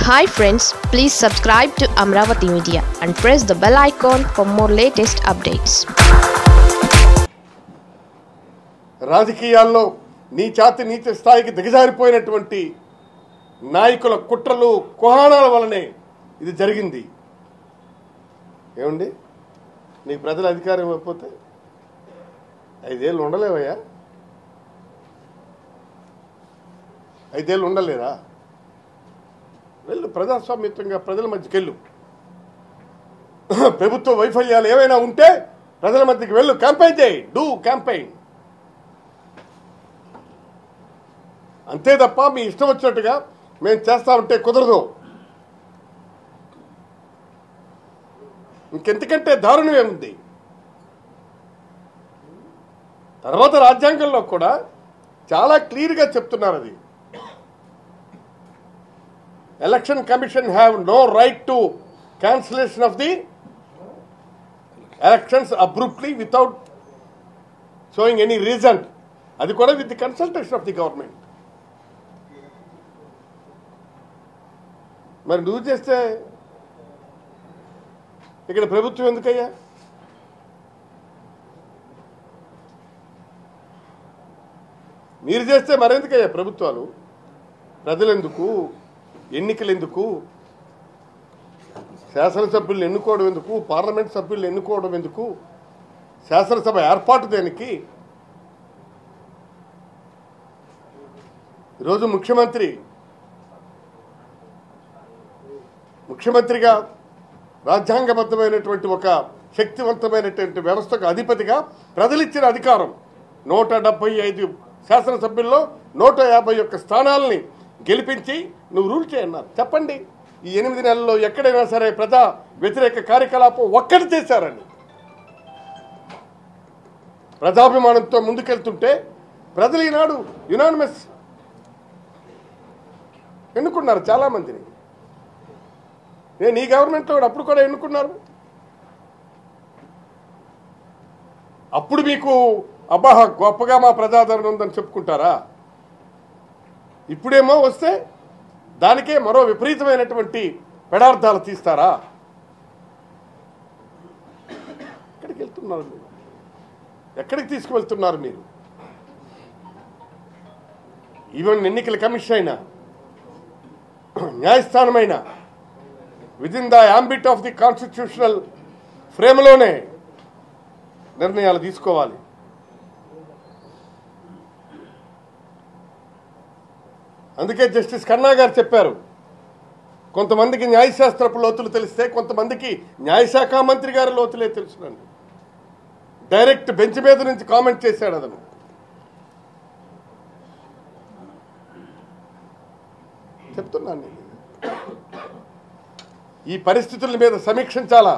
Hi friends please subscribe to Amaravati media and press the bell icon for more latest updates రాజకీయాల్లో నీచాతి నీచ స్థాయికి దిగజారిపోయినటువంటి నాయకుల కుట్రలు కుహానాల వలనే ఇది జరిగింది ఏమండి నీకు ప్రజల అధికారం ఇవ్వకపోతే ఐదేళ్ళు ఉండలేవయ్యా ఐదేళ్ళు ఉండలేరా వెళ్ళు ప్రజాస్వామ్యత్వంగా ప్రజల మధ్యకి వెళ్ళు ప్రభుత్వ వైఫల్యాలు ఏవైనా ఉంటే ప్రజల మధ్యకి వెళ్ళు క్యాంపెయిన్ చేయి డూ క్యాంపెయిన్ అంతే తప్ప మీ ఇష్టం వచ్చినట్టుగా మేము చేస్తామంటే కుదరదు ఇంకెంతకంటే దారుణం ఏముంది తర్వాత రాజ్యాంగంలో కూడా చాలా క్లియర్గా చెప్తున్నారు అది election commission have no right to cancellation of the elections abruptly without showing any reason అది కూడా with the consultation of the government మరి నువ్వు చేస్తే ఇక్కడ ప్రభుత్వం ఎందుకయ్యా మీరు చేస్తే మరెందుకయ్యా ప్రభుత్వాలు ప్రజలెందుకు ఎన్నికలు ఎందుకు శాసనసభ్యులను ఎన్నుకోవడం ఎందుకు పార్లమెంట్ సభ్యులను ఎన్నుకోవడం ఎందుకు శాసనసభ ఏర్పాటు దేనికి ఈరోజు ముఖ్యమంత్రి ముఖ్యమంత్రిగా రాజ్యాంగబద్ధమైనటువంటి ఒక శక్తివంతమైనటువంటి వ్యవస్థకు అధిపతిగా ప్రజలిచ్చిన అధికారం నూట డెబ్బై ఐదు శాసనసభ్యుల్లో నూట యాభై ఒక్క స్థానాలని గెలిపించి నువ్వు రూల్ చేయన్నారు చెప్పండి ఈ ఎనిమిది నెలల్లో ఎక్కడైనా సరే ప్రజా వ్యతిరేక కార్యకలాపం ఒక్కటి చేశారని ప్రజాభిమానంతో ముందుకెళ్తుంటే ప్రజలు ఈనాడు యునానిమస్ ఎన్నుకున్నారు చాలామందిని నేను ఈ గవర్నమెంట్లో కూడా అప్పుడు కూడా ఎన్నుకున్నారు అప్పుడు మీకు అబ్బా గొప్పగా మా ప్రజాదరణ ఉందని చెప్పుకుంటారా ఇప్పుడేమో వస్తే దానికే మరో విపరీతమైనటువంటి పెడార్థాలు తీస్తారా ఎక్కడికి వెళ్తున్నారు మీరు ఎక్కడికి తీసుకువెళ్తున్నారు మీరు ఈవెన్ ఎన్నికల కమిషన్ అయినా న్యాయస్థానమైనా within the ambit of the constitutional ఫ్రేమ్లోనే నిర్ణయాలు తీసుకోవాలి అందుకే జస్టిస్ కన్నా గారు చెప్పారు కొంతమందికి న్యాయశాస్త్రపు లోతులు తెలిస్తే కొంతమందికి న్యాయశాఖ మంత్రి గారి లోతులే తెలుసునండి డైరెక్ట్ బెంచ్ మీద నుంచి కామెంట్ చేశాడు అతను చెప్తున్నాను నేను ఈ పరిస్థితుల మీద సమీక్షించాలా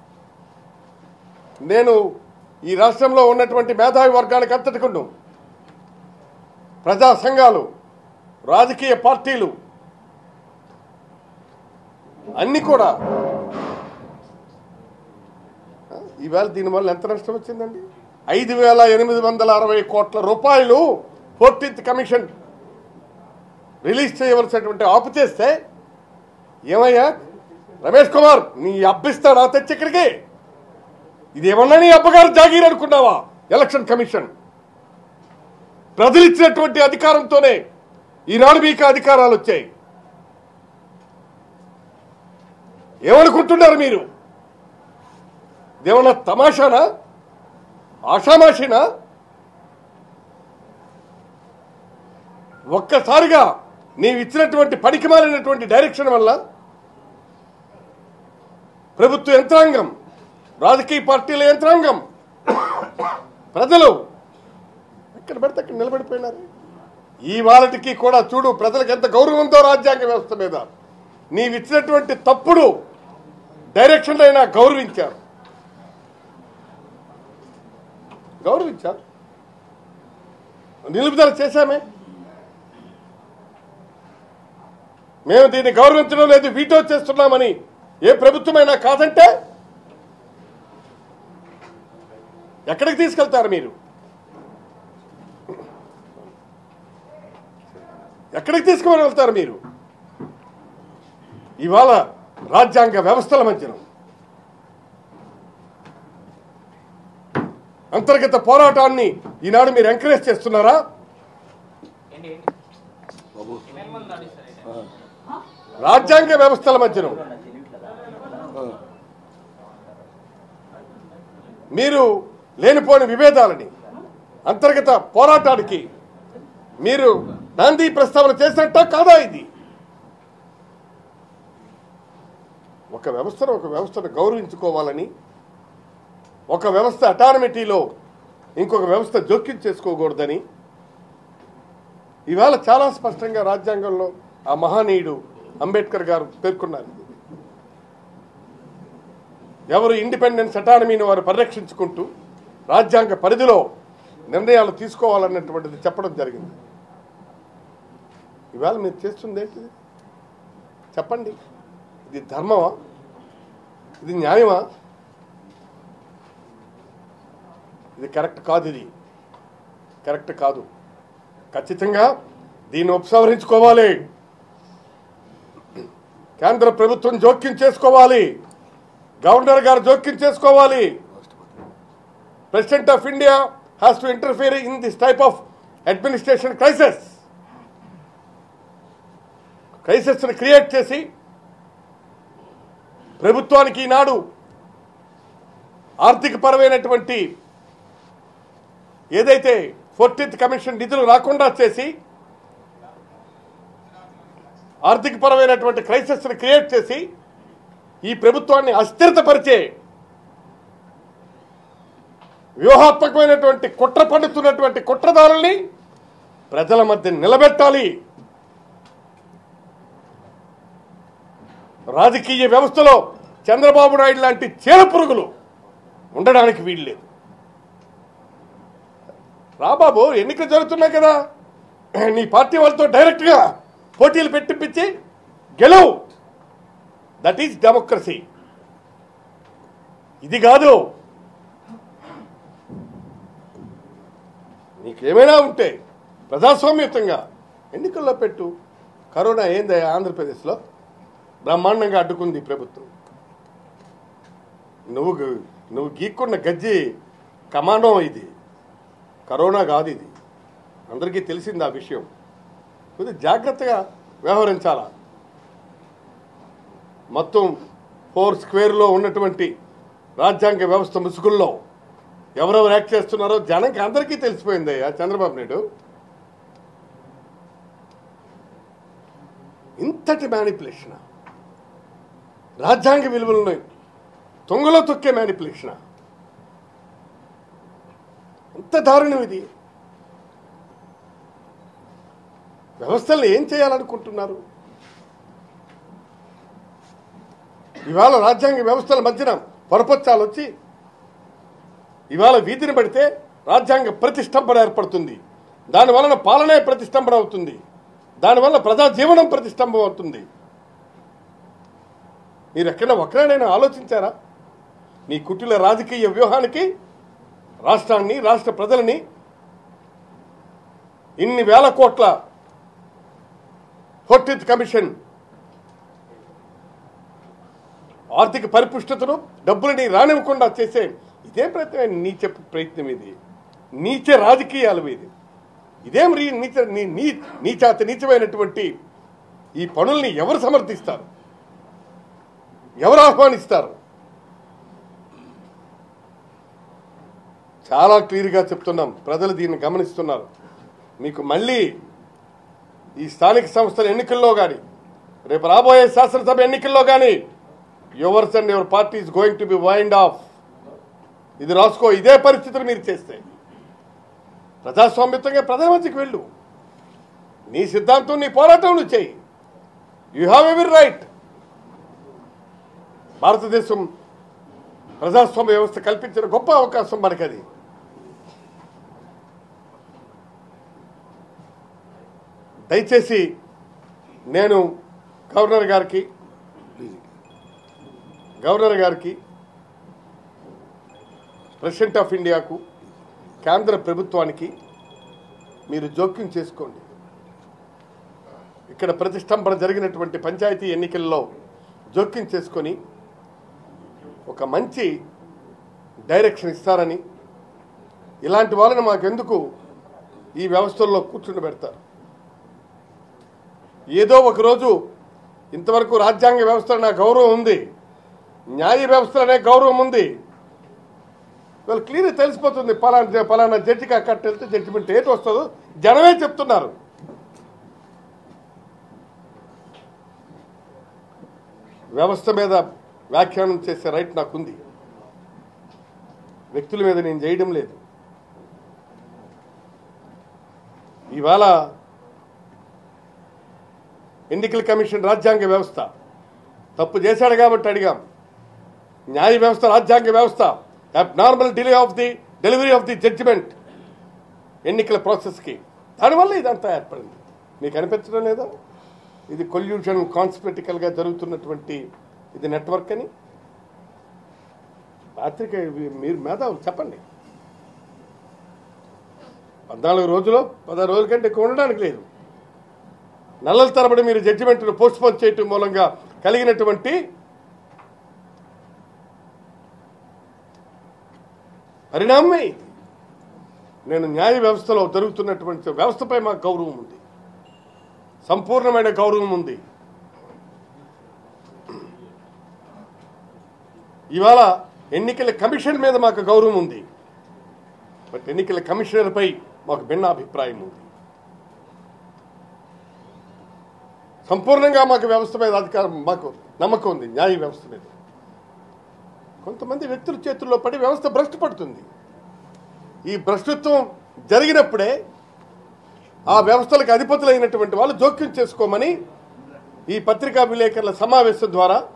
నేను ఈ రాష్ట్రంలో ఉన్నటువంటి మేధావి వర్గానికి అంతటికుండు ప్రజా సంఘాలు రాజకీయ పార్టీలు అన్ని కూడా ఆ, ఈవేళ దీనివల్ల ఎంత నష్టం వచ్చిందండి ఐదు వేల ఎనిమిది వందల అరవై కోట్ల రూపాయలు ఫోర్టీన్త్ కమిషన్ రిలీజ్ చేయవలసినటువంటి ఆపు చేస్తే ఏమయ్యా రమేష్ కుమార్ నీ అబ్బిస్తాడా తెచ్చి ఇక్కడికి ఇది ఏమన్నా నీ అబ్బగారు జాగీర్ అనుకున్నావా ఎలక్షన్ కమిషన్ ప్రజలు ఇచ్చినటువంటి అధికారంతోనే ఈనాడు మీకు అధికారాలు వచ్చాయి ఏమనుకుంటున్నారు మీరు ఇదేమన్నా తమాషానా ఆషామాషినా ఒక్కసారిగా నీవు ఇచ్చినటువంటి పనికిమాలినటువంటి డైరెక్షన్ వల్ల ప్రభుత్వ యంత్రాంగం రాజకీయ పార్టీల యంత్రాంగం ప్రజలు ఎక్కడ పడితే అక్కడ నిలబడిపోయినారు ఈ వాళ్ళకి కూడా చూడు ప్రజలకు ఎంత గౌరవంతో రాజ్యాంగ వ్యవస్థ మీద నీవిచ్చినటువంటి తప్పుడు డైరెక్షన్ అయినా గౌరవించారు గౌరవించారు నిలుపుదల చేశామే మేము దీన్ని గౌరవించడం లేదు వీటో చేస్తున్నామని ఏ ప్రభుత్వమైనా కాదంటే ఎక్కడికి తీసుకెళ్తారు మీరు ఎక్కడికి తీసుకుని వెళ్తారు మీరు ఇవాళ రాజ్యాంగ వ్యవస్థల మధ్యన అంతర్గత పోరాటాన్ని ఈనాడు మీరు ఎంకరేజ్ చేస్తున్నారా ఏంటి ఏంటి ఎన్ని మంది నడుస్తారు అయితే? రాజ్యాంగ వ్యవస్థల మధ్యన మీరు లేనిపోని విభేదాలని అంతర్గత పోరాటానికి మీరు నాంది ప్రస్తావన చేసినట్ట కాదా ఇది ఒక వ్యవస్థను ఒక వ్యవస్థను గౌరవించుకోవాలని ఒక వ్యవస్థ అటానమిటీలో ఇంకొక వ్యవస్థ జోక్యం చేసుకోకూడదని ఇవాళ చాలా స్పష్టంగా రాజ్యాంగంలో ఆ మహానీయుడు అంబేద్కర్ గారు పేర్కొన్నారు ఎవరు ఇండిపెండెన్స్ అటానమీని వారు పరిరక్షించుకుంటూ రాజ్యాంగ పరిధిలో నిర్ణయాలు తీసుకోవాలన్నటువంటిది చెప్పడం జరిగింది ఇవాళ మీరు చేస్తుంది ఏంటిది చెప్పండి ఇది ధర్మమా ఇది న్యాయమా ఇది కరెక్ట్ కాదు ఇది కరెక్ట్ కాదు ఖచ్చితంగా దీన్ని ఉపసంహరించుకోవాలి కేంద్ర ప్రభుత్వం జోక్యం చేసుకోవాలి గవర్నర్ గారు జోక్యం చేసుకోవాలి president of India has to interfere in this type of administration crisis క్రైసిస్ని క్రియేట్ చేసి ప్రభుత్వానికి ఈనాడు ఆర్థిక పరమైనటువంటి ఏదైతే ఫోర్టీన్త్ కమిషన్ నిధులు రాకుండా చేసి ఆర్థిక పరమైనటువంటి క్రైసిస్ని క్రియేట్ చేసి ఈ ప్రభుత్వాన్ని అస్థిరతపరిచే వ్యూహాత్మకమైనటువంటి కుట్ర పండుతున్నటువంటి కుట్రదారుల్ని ప్రజల మధ్య నిలబెట్టాలి రాజకీయ వ్యవస్థలో చంద్రబాబు నాయుడు లాంటి చీల పురుగులు ఉండడానికి వీల్లేదు రాబాబు ఎన్నికలు జరుగుతున్నాయి కదా నీ పార్టీ వాళ్ళతో డైరెక్ట్గా పోటీలు పెట్టిపించి గెలువు దట్ ఈజ్ డెమోక్రసీ ఇది కాదు నీకేమైనా ఉంటే ప్రజాస్వామ్యయుతంగా ఎన్నికల్లో పెట్టు కరోనా ఏంది ఆంధ్రప్రదేశ్లో బ్రహ్మాండంగా అడ్డుకుంది ఈ ప్రభుత్వం నువ్వు గు- నువ్వు గీక్కున్న గజ్జి కమాండం ఇది కరోనా కాదు ఇది అందరికీ తెలిసింది ఆ విషయం కొద్దిగా జాగ్రత్తగా వ్యవహరించాలా మొత్తం ఫోర్ స్క్వేర్లో ఉన్నటువంటి రాజ్యాంగ వ్యవస్థ ముసుగుల్లో ఎవరెవరు యాక్ట్ చేస్తున్నారో జనంకి అందరికీ తెలిసిపోయింది ఆ చంద్రబాబు నాయుడు ఇంతటి మ్యానిపులేషన్ రాజ్యాంగ విలువలను తొంగలో తొక్కే మ్యానిపులేషన్ ఎంత దారుణం ఇది వ్యవస్థల్ని ఏం చేయాలనుకుంటున్నారు ఇవాళ రాజ్యాంగ వ్యవస్థల మధ్యన పొరపచ్చాలు వచ్చి ఇవాళ వీధిని పడితే రాజ్యాంగ ప్రతిష్టంభన ఏర్పడుతుంది దానివలన పాలనే ప్రతిష్టంభన అవుతుంది దానివల్ల ప్రజా జీవనం ప్రతిష్టంభం అవుతుంది మీరు ఎక్కడ ఒక్కడైనా ఆలోచించారా మీ కుటిల రాజకీయ వ్యూహానికి రాష్ట్రాన్ని రాష్ట్ర ప్రజలని ఇన్ని వేల కోట్ల ఫోర్టీన్త్ కమిషన్ ఆర్థిక పరిపుష్టతను డబ్బులని రానివ్వకుండా చేసే ఇదేం ప్రయత్నం నీచ ప్రయత్నం ఇది నీచ రాజకీయాలు ఇది ఇదేం రీ నీచ నీ- నీ నీచాత నీచమైనటువంటి ఈ పనుల్ని ఎవరు సమర్థిస్తారు ఎవరు ఆహ్వానిస్తారు చాలా క్లియర్గా చెప్తున్నాం ప్రజలు దీన్ని గమనిస్తున్నారు మీకు మళ్ళీ ఈ స్థానిక సంస్థల ఎన్నికల్లో కానీ రేపు రాబోయే శాసనసభ ఎన్నికల్లో కానీ yours and your party is going to be wind off ఇది రాసుకో ఇదే పరిస్థితులు మీరు చేస్తే ప్రజాస్వామ్యతంగా ప్రజల మధ్యకి వెళ్ళు నీ సిద్ధాంతం నీ పోరాటం నువ్వు చేయి యు హ్యావ్ ఎవరి రైట్ భారతదేశం ప్రజాస్వామ్య వ్యవస్థ కల్పించిన గొప్ప అవకాశం మనకది దయచేసి నేను గవర్నర్ గారికి గవర్నర్ గారికి ప్రెసిడెంట్ ఆఫ్ ఇండియాకు కేంద్ర ప్రభుత్వానికి మీరు జోక్యం చేసుకోండి ఇక్కడ ప్రతిష్టంభన జరిగినటువంటి పంచాయతీ ఎన్నికల్లో జోక్యం చేసుకొని ఒక మంచి డైరెక్షన్ ఇస్తారని ఇలాంటి వాళ్ళని మాకెందుకు ఈ వ్యవస్థల్లో కూర్చుండి పెడతారు ఏదో ఒకరోజు ఇంతవరకు రాజ్యాంగ వ్యవస్థలో నా గౌరవం ఉంది న్యాయ వ్యవస్థలోనే గౌరవం ఉంది వాళ్ళు క్లియర్ తెలిసిపోతుంది పలానా పలానా జడ్జికి అక్కడ వెళ్తే జడ్జిమెంట్ ఏది వస్తుందో జనమే చెప్తున్నారు వ్యవస్థ మీద వ్యాఖ్యానం చేసే రైట్ నాకుంది వ్యక్తుల మీద నేను చేయడం లేదు ఇవాళ ఎన్నికల కమిషన్ రాజ్యాంగ వ్యవస్థ తప్పు చేశాడు కాబట్టి అడిగాం న్యాయ వ్యవస్థ రాజ్యాంగ వ్యవస్థ normal delay of the delivery of the judgement ఎన్నికల ప్రాసెస్కి దానివల్ల ఇదంతా ఏర్పడింది మీకు అనిపించడం లేదా ఇది కొల్యూషన్ కాన్స్పెటికల్గా జరుగుతున్నటువంటి ఇది నెట్వర్క్ అని పాత్రిక మీరు మేధావులు చెప్పండి పద్నాలుగు రోజులు పదహారు రోజుల కంటే ఎక్కువ ఉండడానికి లేదు నెలల తరబడి మీరు జడ్జిమెంట్ను పోస్ట్ పోన్ చేయటం మూలంగా కలిగినటువంటి పరిణామమే ఇది నేను న్యాయ వ్యవస్థలో జరుగుతున్నటువంటి వ్యవస్థపై మాకు గౌరవం ఉంది సంపూర్ణమైన గౌరవం ఉంది ఇవాళ ఎన్నికల కమిషన్ మీద మాకు గౌరవం ఉంది బట్ ఎన్నికల కమిషనర్పై మాకు భిన్న అభిప్రాయం ఉంది సంపూర్ణంగా మాకు వ్యవస్థ మీద అధికారం మాకు నమ్మకం ఉంది న్యాయ వ్యవస్థ మీద కొంతమంది వ్యక్తుల చేతుల్లో పడి వ్యవస్థ భ్రష్టు పడుతుంది ఈ భ్రష్టత్వం జరిగినప్పుడే ఆ వ్యవస్థలకు అధిపతులైనటువంటి వాళ్ళు జోక్యం చేసుకోమని ఈ పత్రికా విలేకరుల సమావేశం ద్వారా